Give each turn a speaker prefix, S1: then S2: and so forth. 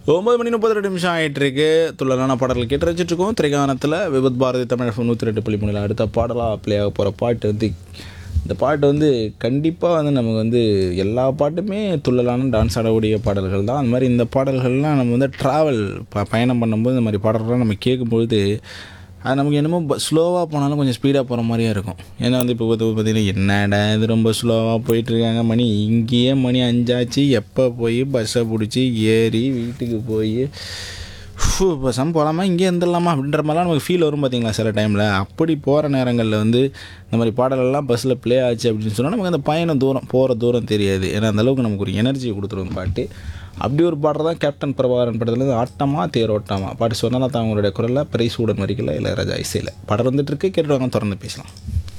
S1: ஒம்பது மணி முப்பது ரெண்டு நிமிஷம் ஆகிட்டு இருக்கு துள்ளலான பாடல்கள் கேட்டு ரசிச்சுட்டு இருக்கோம் திரைக்கானத்தில் விபத் பாரதி தமிழ் நூற்றி ரெண்டு புள்ளி மூணில் அடுத்த பாடலாக ப்ளே ஆக போகிற பாட்டு வந்து இந்த பாட்டு வந்து கண்டிப்பாக வந்து நமக்கு வந்து எல்லா பாட்டுமே துள்ளலான டான்ஸ் ஆடக்கூடிய பாடல்கள் தான் அந்த மாதிரி இந்த பாடல்கள்லாம் நம்ம வந்து ட்ராவல் ப பயணம் பண்ணும்போது இந்த மாதிரி பாடல்கள்லாம் நம்ம கேட்கும்பொழுது அது நமக்கு என்னமோ ஸ்லோவாக போனாலும் கொஞ்சம் ஸ்பீடாக போகிற மாதிரியே இருக்கும் ஏன்னா வந்து இப்போ வந்து பார்த்தீங்கன்னா என்னடா இது ரொம்ப ஸ்லோவாக போயிட்டுருக்காங்க மணி இங்கேயே மணி அஞ்சாச்சு எப்போ போய் பஸ்ஸை பிடிச்சி ஏறி வீட்டுக்கு போய் பஸ்ஸாக போகலாமா இங்கே இருந்துடலாமா அப்படின்ற மாதிரிலாம் நமக்கு ஃபீல் வரும் பார்த்தீங்களா சில டைமில் அப்படி போகிற நேரங்களில் வந்து இந்த மாதிரி பாடலெல்லாம் பஸ்ஸில் ப்ளே ஆச்சு அப்படின்னு சொன்னால் நமக்கு அந்த பயணம் தூரம் போகிற தூரம் தெரியாது ஏன்னா அந்த அளவுக்கு நமக்கு ஒரு எனர்ஜி கொடுத்துரும் பாட்டு அப்படி ஒரு பாடுறது தான் கேப்டன் பிரபாகரன் படத்துலேருந்து ஆட்டமா தேரோட்டமா பாட்டு சொன்னால் தான் அவங்களுடைய குரலில் பிரைஸ் உடன் வரிக்கல இளையராஜா இசையில் படம் வந்துட்டு இருக்கு கேட்டுவாங்க திறந்து பேசலாம்